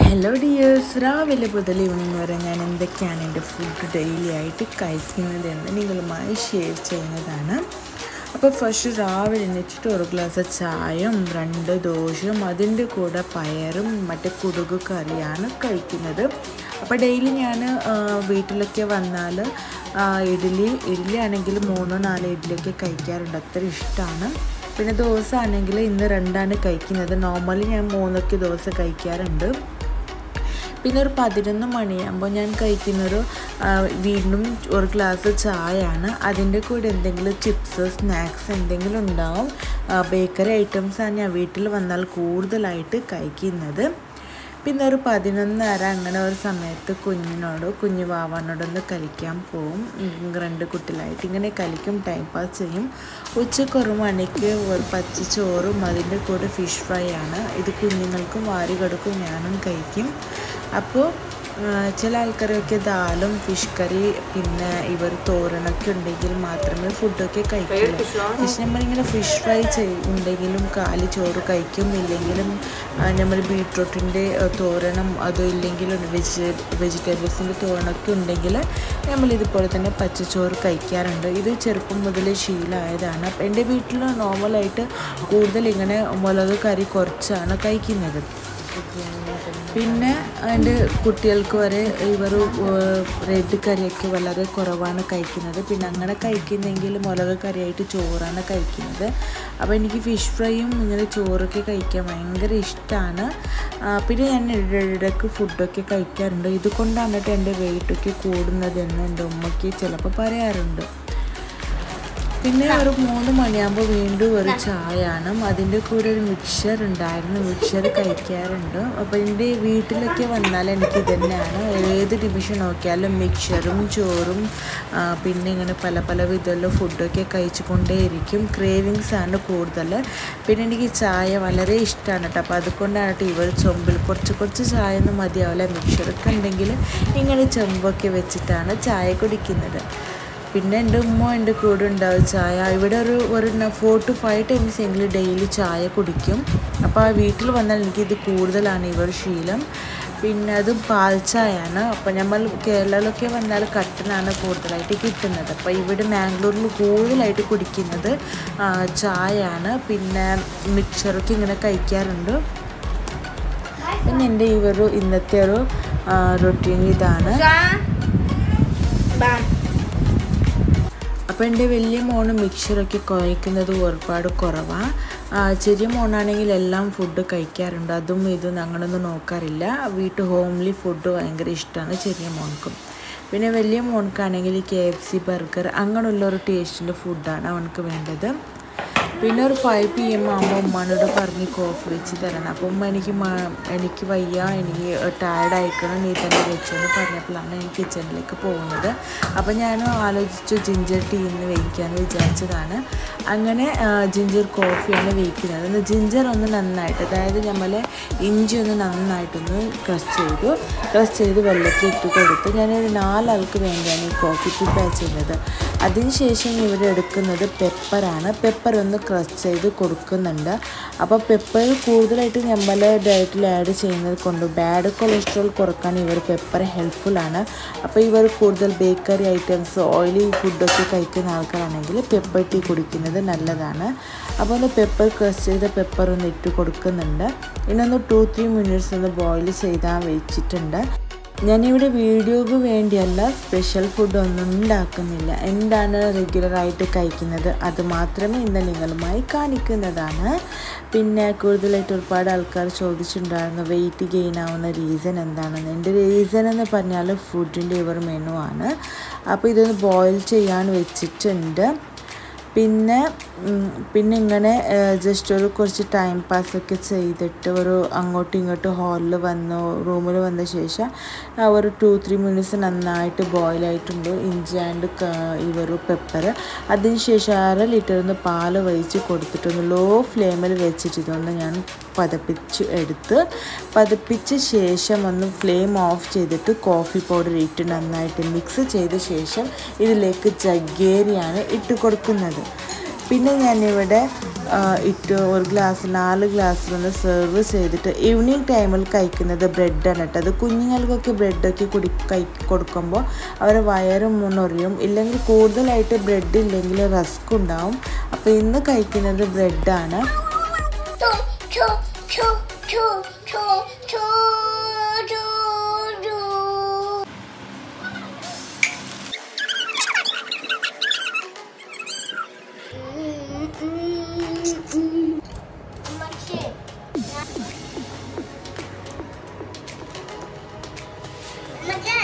Hello dears രാവിലെ മുതൽ evening വരെ ഞാൻ എന്തൊക്കെയാണ് എൻ്റെ ഫുഡ് ഡെയിലി ആയിട്ട് കഴിക്കുന്നത് എന്ന് നിങ്ങളുമായി ഷെയർ ചെയ്യുന്നതാണ് അപ്പോൾ ഫസ്റ്റ് രാവിലെ എണീച്ചിട്ട് ഒരു ഗ്ലാസ് ചായയും രണ്ട് ദോശയും അതിൻ്റെ കൂടെ പയറും മറ്റേ കുടുകു കറിയാണ് കഴിക്കുന്നത് അപ്പോൾ ഡെയിലി ഞാൻ വീട്ടിലൊക്കെ വന്നാൽ ഇഡ്ഡലി ഇഡ്ഡലി ആണെങ്കിൽ മൂന്നോ നാലോ ഇഡ്ഡലിയൊക്കെ കഴിക്കാറുണ്ട് അത്ര ഇഷ്ടമാണ് പിന്നെ ദോശ ആണെങ്കിൽ ഇന്ന് രണ്ടാണ് കഴിക്കുന്നത് നോർമലി ഞാൻ മൂന്നൊക്കെ ദോശ കഴിക്കാറുണ്ട് പിന്നെ ഒരു പതിനൊന്ന് മണിയാകുമ്പോൾ ഞാൻ കഴിക്കുന്നൊരു വീണ്ടും ഒരു ഗ്ലാസ് ചായയാണ് അതിൻ്റെ കൂടെ എന്തെങ്കിലും ചിപ്സ് സ്നാക്സ് എന്തെങ്കിലും ഉണ്ടാവും ബേക്കറി ഐറ്റംസാണ് ഞാൻ വീട്ടിൽ വന്നാൽ കൂടുതലായിട്ട് കഴിക്കുന്നത് പിന്നെ ഒരു പതിനൊന്നര അങ്ങനെ ഒരു സമയത്ത് കുഞ്ഞിനോട് കുഞ്ഞു വാവാനോടൊന്ന് കളിക്കാൻ പോവും രണ്ട് കുട്ടികളായിട്ട് ഇങ്ങനെ കളിക്കും ടൈം പാസ് ചെയ്യും ഉച്ചയ്ക്ക് ഒരു മണിക്ക് ഒരു പച്ച ചോറും അതിൻ്റെ കൂടെ ഫിഷ് ഫ്രൈ ആണ് ഇത് കുഞ്ഞുങ്ങൾക്കും വാരി കൊടുക്കും ഞാനും കഴിക്കും അപ്പോൾ ചില ആൾക്കാരൊക്കെ ദാലും ഫിഷ് കറി പിന്നെ ഇവർ തോരനൊക്കെ ഉണ്ടെങ്കിൽ മാത്രമേ ഫുഡൊക്കെ കഴിക്കുള്ളൂ പക്ഷെ നമ്മളിങ്ങനെ ഫിഷ് ഫ്രൈ ഉണ്ടെങ്കിലും കാല് ചോറ് കഴിക്കും ഇല്ലെങ്കിലും നമ്മൾ ബീട്രൂട്ടിൻ്റെ തോരണം അതോ ഇല്ലെങ്കിലും വെജ് വെജിറ്റബിൾസിൻ്റെ തോരണമൊക്കെ ഉണ്ടെങ്കിൽ നമ്മൾ ഇതുപോലെ തന്നെ പച്ചച്ചോറ് കഴിക്കാറുണ്ട് ഇത് ചെറുപ്പം മുതലേ ശീലമായതാണ് അപ്പം എൻ്റെ വീട്ടിൽ നോർമലായിട്ട് കൂടുതൽ ഇങ്ങനെ മുളക് കറി കുറച്ചാണ് കഴിക്കുന്നത് പിന്നെ എൻ്റെ കുട്ടികൾക്ക് വരെ ഇവർ റെഡ് കറിയൊക്കെ വളരെ കുറവാണ് കഴിക്കുന്നത് പിന്നെ അങ്ങനെ കഴിക്കുന്നെങ്കിൽ മുളക് കറിയായിട്ട് ചോറാണ് കഴിക്കുന്നത് അപ്പോൾ എനിക്ക് ഫിഷ് ഫ്രൈയും ഇങ്ങനെ ചോറൊക്കെ കഴിക്കാൻ ഭയങ്കര ഇഷ്ടമാണ് പിന്നെ ഞാൻ ഇടയ്ക്ക് ഫുഡൊക്കെ കഴിക്കാറുണ്ട് ഇതുകൊണ്ടാണ് കേട്ടോ എൻ്റെ വെയിറ്റൊക്കെ കൂടുന്നതെന്ന് എൻ്റെ ഉമ്മയ്ക്ക് ചിലപ്പോൾ പറയാറുണ്ട് പിന്നെ ഒരു മൂന്ന് മണിയാകുമ്പോൾ വീണ്ടും ഒരു ചായയാണ് അതിൻ്റെ കൂടെ ഒരു മിക്സർ ഉണ്ടായിരുന്നു മിക്സർ കഴിക്കാറുണ്ട് അപ്പോൾ എൻ്റെ വീട്ടിലൊക്കെ വന്നാൽ എനിക്ക് തന്നെയാണ് ഏത് ഡിവിഷൻ നോക്കിയാലും മിക്സറും ചോറും പിന്നെ ഇങ്ങനെ പല പല വിധമുള്ള ഫുഡൊക്കെ കഴിച്ചുകൊണ്ടേയിരിക്കും ക്രേവിങ്സ് ആണ് കൂടുതൽ പിന്നെ എനിക്ക് ചായ വളരെ ഇഷ്ടമാണ് കേട്ടോ അപ്പോൾ അതുകൊണ്ടാണ് കേട്ടോ ഇവർ ചൊമ്പിൽ കുറച്ച് കുറച്ച് ചായ ഒന്നും മതിയാവില്ല മിക്സറൊക്കെ ഉണ്ടെങ്കിൽ ഇങ്ങനെ ചെമ്പൊക്കെ വെച്ചിട്ടാണ് ചായ കുടിക്കുന്നത് പിന്നെ എൻ്റെ ഉമ്മ എൻ്റെ കൂടെ ഉണ്ടാവും ചായ ഇവിടെ ഒരു ഒരു ഫോർ ടു ഫൈവ് ടൈംസ് എങ്കിലും ഡെയിലി ചായ കുടിക്കും അപ്പോൾ ആ വീട്ടിൽ വന്നാൽ എനിക്കിത് കൂടുതലാണ് ഇവർ ശീലം പിന്നെ അത് പാൽ ചായയാണ് അപ്പോൾ നമ്മൾ കേരളത്തിലൊക്കെ വന്നാൽ കട്ടനാണ് കൂടുതലായിട്ട് കിട്ടുന്നത് അപ്പോൾ ഇവിടെ മാംഗ്ലൂരിൽ കൂടുതലായിട്ട് കുടിക്കുന്നത് ചായയാണ് പിന്നെ മിക്സറൊക്കെ ഇങ്ങനെ കഴിക്കാറുണ്ട് പിന്നെ എൻ്റെ ഈ ഒരു ഇന്നത്തെ ഒരു റൊട്ടീൻ ഇതാണ് അപ്പോൾ എൻ്റെ വലിയ മോണ് മിക്സറൊക്കെ കഴിക്കുന്നത് ഒരുപാട് കുറവാണ് ചെറിയ മോണാണെങ്കിൽ എല്ലാം ഫുഡ് കഴിക്കാറുണ്ട് അതും ഇതും അങ്ങനൊന്നും നോക്കാറില്ല വീട്ടു ഹോംലി ഫുഡ് ഭയങ്കര ഇഷ്ടമാണ് ചെറിയ മോൻക്കും പിന്നെ വലിയ മോൻക്കാണെങ്കിൽ കെ എഫ് സി ബർഗർ അങ്ങനെയുള്ള ഒരു ടേസ്റ്റിൻ്റെ ഫുഡാണ് അവനക്ക് വേണ്ടത് പിന്നെ ഒരു ഫൈവ് പി എം ആകുമ്പോൾ ഉമ്മാനോട് പറഞ്ഞ് കോഫി വെച്ച് തരണം അപ്പം ഉമ്മ എനിക്ക് എനിക്ക് വയ്യ എനിക്ക് ടയർഡ് ആയിക്കണം നീ തന്നെ വെച്ചെന്ന് പറഞ്ഞപ്പോഴാണ് ഞാൻ കിച്ചണിലേക്ക് പോകുന്നത് അപ്പം ഞാൻ ആലോചിച്ചു ജിഞ്ചർ ടീ എന്ന് വയ്ക്കാമെന്ന് വിചാരിച്ചതാണ് അങ്ങനെ ജിഞ്ചർ കോഫിയാണ് വയ്ക്കുന്നത് ജിഞ്ചർ ഒന്ന് നന്നായിട്ട് അതായത് നമ്മൾ ഇഞ്ചി ഒന്ന് നന്നായിട്ടൊന്ന് ക്രഷ് ചെയ്തു ക്രഷ് ചെയ്ത് വെള്ളത്തിൽ ഇട്ട് കൊടുത്ത് ഞാനൊരു നാലാൾക്ക് വേണ്ടിയാണ് ഈ കോഫി പ്രിപ്പയർ ചെയ്യുന്നത് അതിനുശേഷം ഇവർ എടുക്കുന്നത് പെപ്പറാണ് പെപ്പർ ഒന്ന് ക്രഷ് ചെയ്ത് കൊടുക്കുന്നുണ്ട് അപ്പോൾ പെപ്പർ കൂടുതലായിട്ട് നമ്മൾ ഡയറ്റിൽ ആഡ് ചെയ്യുന്നത് കൊണ്ട് ബാഡ് കൊളസ്ട്രോൾ കുറക്കാൻ ഇവർ പെപ്പർ ഹെൽപ്ഫുള്ളാണ് അപ്പോൾ ഇവർ കൂടുതൽ ബേക്കറി ഐറ്റംസ് ഓയിലി ഫുഡൊക്കെ കഴിക്കുന്ന ആൾക്കാരാണെങ്കിൽ പെപ്പർ ടീ കുടിക്കുന്നത് നല്ലതാണ് അതുപോലെ പെപ്പർ ക്രഷ് ചെയ്ത പെപ്പർ ഒന്ന് ഇട്ട് കൊടുക്കുന്നുണ്ട് ഇന്നൊന്ന് ടു ത്രീ മിനിറ്റ്സ് ഒന്ന് ബോയിൽ ചെയ്താൽ വെച്ചിട്ടുണ്ട് ഞാനിവിടെ വീഡിയോക്ക് വേണ്ടിയല്ല സ്പെഷ്യൽ ഫുഡ് ഒന്നും ഉണ്ടാക്കുന്നില്ല എന്താണ് റെഗുലറായിട്ട് കഴിക്കുന്നത് അത് മാത്രമേ ഇന്ന് നിങ്ങളുമായി കാണിക്കുന്നതാണ് പിന്നെ കൂടുതലായിട്ട് ഒരുപാട് ആൾക്കാർ ചോദിച്ചിട്ടുണ്ടായിരുന്നു വെയിറ്റ് ഗെയിൻ ആവുന്ന റീസൺ എന്താണെന്ന് എൻ്റെ റീസൺ എന്ന് പറഞ്ഞാൽ ഫുഡിൻ്റെ ഇവർ മെനു ആണ് അപ്പോൾ ഇതൊന്ന് ബോയിൽ ചെയ്യാൻ വെച്ചിട്ടുണ്ട് പിന്നെ പിന്നെ ഇങ്ങനെ ജസ്റ്റ് ഒരു കുറച്ച് ടൈം പാസ്സൊക്കെ ചെയ്തിട്ട് ഒരു അങ്ങോട്ടും ഇങ്ങോട്ടും ഹാളിൽ വന്നു റൂമിൽ വന്ന ശേഷം ഒരു ടു ത്രീ മിനിറ്റ്സ് നന്നായിട്ട് ബോയിലായിട്ടുണ്ട് ഇഞ്ചി ആൻഡ് ഇവർ പെപ്പർ അതിനുശേഷം അര ലിറ്ററിന്ന് പാല് ഒഴിച്ച് കൊടുത്തിട്ടൊന്ന് ലോ ഫ്ലെയിമിൽ വെച്ചിട്ട് ഇതൊന്ന് ഞാൻ പതപ്പിച്ച് എടുത്ത് പതപ്പിച്ച ശേഷം ഒന്ന് ഫ്ലെയിം ഓഫ് ചെയ്തിട്ട് കോഫി പൗഡർ ഇട്ട് നന്നായിട്ട് മിക്സ് ചെയ്ത ശേഷം ഇതിലേക്ക് ജഗ്ഗേരിയാണ് ഇട്ട് കൊടുക്കുന്നത് പിന്നെ ഞാനിവിടെ ആ, ഇട്ട് ഒരു ഗ്ലാസ് നാല് ഗ്ലാസ്സിലൊന്ന് സെർവ് ചെയ്തിട്ട് ഈവനിങ് ടൈമിൽ കഴിക്കുന്നത് ബ്രെഡാണ് കേട്ടോ അത് കുഞ്ഞുങ്ങൾക്കൊക്കെ ബ്രെഡൊക്കെ കുടി കഴി കൊടുക്കുമ്പോൾ അവരെ വയറും മുന്നറിയും ഇല്ലെങ്കിൽ കൂടുതലായിട്ട് ബ്രെഡ് ഇല്ലെങ്കിൽ റസ്ക് ഉണ്ടാവും അപ്പോൾ ഇന്ന് കഴിക്കുന്നത് ബ്രെഡാണ് Choo, choo, choo, choo, choo, choo, choo, choo. അമ്മച്ചി, അമ്മച്ചി.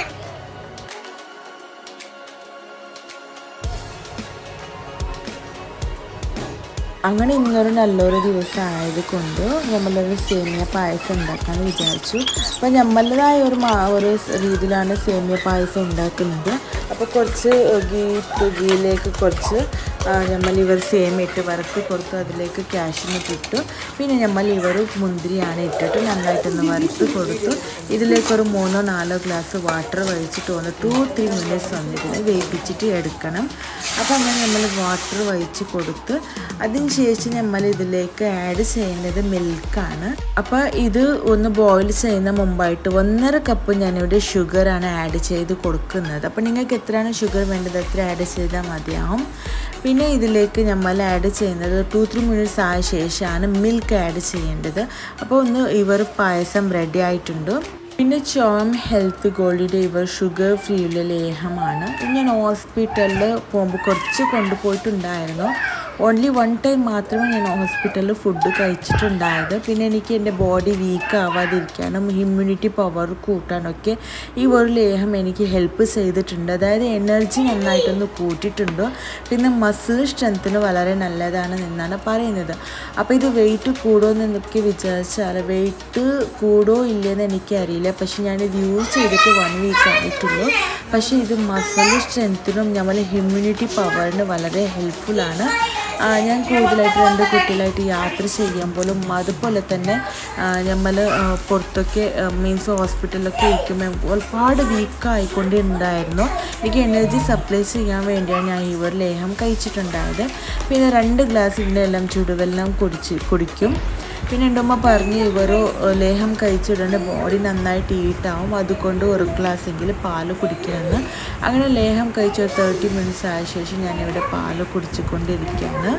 അങ്ങനെ ഇന്നൊരു നല്ലൊരു ദിവസം ആയതുകൊണ്ട് നമ്മളൊരു സേമിയ പായസം ഉണ്ടാക്കാമെന്ന് വിചാരിച്ചു അപ്പോൾ നമ്മളുടേതായ ഒരു മാ ഒരു രീതിയിലാണ് സേമിയ പായസം ഉണ്ടാക്കുന്നത് അപ്പോൾ കുറച്ച് ഗീ ഇട്ട് ഗീയിലേക്ക് കുറച്ച് ആ, നമ്മൾ ഇവർ സേമിയ ഇട്ട് വറുത്ത് കൊടുത്തു അതിലേക്ക് കാഷ്യൂനട്ട് ഇട്ടു പിന്നെ നമ്മൾ ഇവർ മുന്തിരിയാണ് ഇട്ടിട്ട് നന്നായിട്ടൊന്ന് വറുത്ത് കൊടുത്തു ഇതിലേക്കൊരു മൂന്നോ നാലോ ഗ്ലാസ് വാട്ടർ ഒഴിച്ചിട്ട് ഒന്ന് ടു ത്രീ മിനിറ്റ്സ് വന്നിട്ട് വേവിച്ചിട്ട് എടുക്കണം അപ്പോൾ അങ്ങനെ നമ്മൾ വാട്ടർ ഒഴിച്ച് കൊടുത്ത് അതിന് ശേഷം നമ്മൾ ഇതിലേക്ക് ആഡ് ചെയ്യുന്നത് മിൽക്കാണ് അപ്പോൾ ഇത് ഒന്ന് ബോയിൽ ചെയ്യുന്ന മുമ്പായിട്ട് ഒന്നര കപ്പ് ഞാനിവിടെ ഷുഗറാണ് ആഡ് ചെയ്ത് കൊടുക്കുന്നത് അപ്പോൾ നിങ്ങൾക്ക് എത്രയാണ് ഷുഗർ വേണ്ടത് അത്ര ആഡ് ചെയ്താൽ മതിയാവും പിന്നെ ഇതിലേക്ക് നമ്മൾ ആഡ് ചെയ്യുന്നത് ടു ത്രീ മിനിറ്റ്സ് ആയ ശേഷമാണ് മിൽക്ക് ആഡ് ചെയ്യേണ്ടത് അപ്പോൾ ഒന്ന് ഇവർ പായസം റെഡി ആയിട്ടുണ്ട് പിന്നെ ചോം ഹെൽത്ത് ഗോൾഡിൻ്റെ ഇവർ ഷുഗർ ഫ്രീ ഉള്ള ലേഹമാണ് ഇത് ഞാൻ ഹോസ്പിറ്റലിൽ പോകുമ്പോൾ കുറച്ച് കൊണ്ടുപോയിട്ടുണ്ടായിരുന്നു ഓൺലി വൺ ടൈം മാത്രമേ ഞാൻ ഹോസ്പിറ്റലിൽ ഫുഡ് കഴിച്ചിട്ടുണ്ടായത് പിന്നെ എനിക്ക് എൻ്റെ ബോഡി വീക്ക് ആവാതിരിക്കാനും ഇമ്മ്യൂണിറ്റി പവർ കൂട്ടാനൊക്കെ ഈ ഒരു ലേഹം എനിക്ക് ഹെൽപ്പ് ചെയ്തിട്ടുണ്ട് അതായത് എനർജി നന്നായിട്ടൊന്ന് കൂട്ടിയിട്ടുണ്ട് പിന്നെ മസിൽ സ്ട്രെങ്ത്തിന് വളരെ നല്ലതാണ് എന്നാണ് പറയുന്നത് അപ്പോൾ ഇത് വെയിറ്റ് കൂടുമോ എന്നൊക്കെ വിചാരിച്ചാൽ വെയിറ്റ് കൂടോ ഇല്ലയെന്ന് എനിക്കറിയില്ല പക്ഷെ ഞാനിത് യൂസ് ചെയ്തിട്ട് വൺ വീക്ക് ആയിട്ടുള്ളൂ പക്ഷേ ഇത് മസിൽ സ്ട്രെങ്ത്തിനും നമ്മൾ ഇമ്മ്യൂണിറ്റി പവറിന് വളരെ ഹെൽപ്ഫുള്ളാണ് ആ, ഞാൻ കൂടുതലായിട്ട് രണ്ട് കുട്ടികളായിട്ട് യാത്ര ചെയ്യുമ്പോഴും അതുപോലെ തന്നെ നമ്മൾ പുറത്തൊക്കെ മീൻസ് ഹോസ്പിറ്റലിലൊക്കെ ഇരിക്കുമ്പോൾ ഒരുപാട് വീക്കായിക്കൊണ്ടുണ്ടായിരുന്നു എനിക്ക് എനർജി സപ്ലൈ ചെയ്യാൻ വേണ്ടിയാണ് ഞാൻ ഈ ഒരു ലേഹം കഴിച്ചിട്ടുണ്ടായത് പിന്നെ രണ്ട് ഗ്ലാസ് ഇതിൻ്റെ എല്ലാം ചുടുവെള്ളം കുടിച്ച് കുടിക്കും പിന്നെ എൻ്റെ ഉമ്മ പറഞ്ഞ് ഇവർ ലേഹം കഴിച്ചിടേണ്ട ബോഡി നന്നായിട്ട് ഈട്ടാവും അതുകൊണ്ട് ഒരു ഗ്ലാസ് എങ്കിലും പാല് കുടിക്കണമെന്ന് അങ്ങനെ ലേഹം കഴിച്ച ഒരു തേർട്ടി മിനിറ്റ്സ് ആയ ശേഷം ഞാനിവിടെ പാല് കുടിച്ചുകൊണ്ടിരിക്കുകയാണ്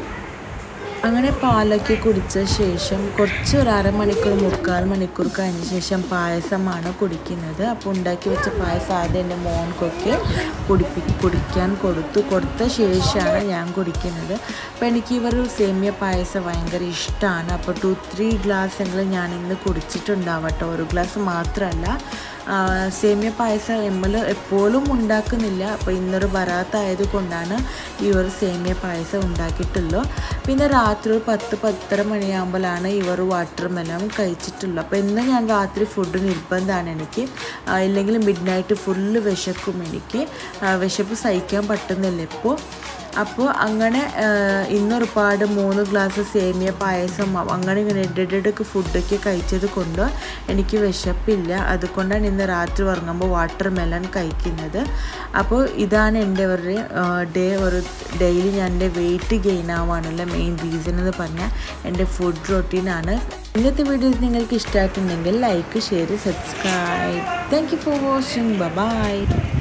അങ്ങനെ പാലൊക്കെ കുടിച്ച ശേഷം കുറച്ച് ഒരു അരമണിക്കൂർ മുക്കാൽ മണിക്കൂർ കഴിഞ്ഞ ശേഷം പായസമാണ് കുടിക്കുന്നത് അപ്പോൾ ഉണ്ടാക്കി വെച്ച പായസം ആദ്യം എൻ്റെ മോൻക്കൊക്കെ കുടിപ്പി കുടിക്കാൻ കൊടുത്തു കൊടുത്ത ശേഷമാണ് ഞാൻ കുടിക്കുന്നത് അപ്പോൾ എനിക്ക് ഇവർ സേമിയ പായസം ഭയങ്കര ഇഷ്ടമാണ് അപ്പോൾ ടു ത്രീ ഗ്ലാസ് എങ്കിലും ഞാൻ ഇന്ന് കുടിച്ചിട്ടുണ്ടാവട്ടെ ഒരു ഗ്ലാസ് മാത്രമല്ല ആ, സേമിയ പായസം നമ്മൾ എപ്പോഴും ഉണ്ടാക്കുന്നില്ല അപ്പോൾ ഇന്നൊരു ബറാത്തായത് കൊണ്ടാണ് ഈ ഒരു സേമിയ പായസം ഉണ്ടാക്കിയിട്ടുള്ളൂ പിന്നെ രാത്രി ഒരു പത്ത് പത്തര മണിയാകുമ്പോഴാണ് ഇവർ വാട്ടർ മെലൺ കഴിച്ചിട്ടുള്ളൂ അപ്പോൾ ഇന്ന് ഞാൻ രാത്രി ഫുഡ് നിർബന്ധമാണ് എനിക്ക് ആ, ഇല്ലെങ്കിൽ മിഡ് നൈറ്റ് ഫുള്ള് വിശക്കും എനിക്ക് ആ, വിശപ്പ് സഹിക്കാൻ പറ്റുന്നില്ല ഇപ്പോൾ അപ്പോൾ അങ്ങനെ ഇന്ന് ഒരുപാട് മൂന്ന് ഗ്ലാസ് സേമിയ പായസം അങ്ങനെ ഇങ്ങനെ ഇടയിടയ്ക്ക് ഫുഡൊക്കെ കഴിച്ചത് കൊണ്ട് എനിക്ക് വിശപ്പില്ല അതുകൊണ്ടാണ് ഇന്ന് രാത്രി ഉറങ്ങുമ്പോൾ വാട്ടർ മെലൺ കഴിക്കുന്നത് അപ്പോൾ ഇതാണ് എൻ്റെ ഒരു ഡേ ഒരു ഡെയിലി ഞാൻ എൻ്റെ വെയിറ്റ് ഗെയിൻ ആവാനുള്ള മെയിൻ റീസൺ എന്ന് പറഞ്ഞാൽ എൻ്റെ ഫുഡ് റൊട്ടീനാണ് ഇന്നത്തെ വീഡിയോസ് നിങ്ങൾക്ക് ഇഷ്ടമായിട്ടുണ്ടെങ്കിൽ like share subscribe thank you for watching by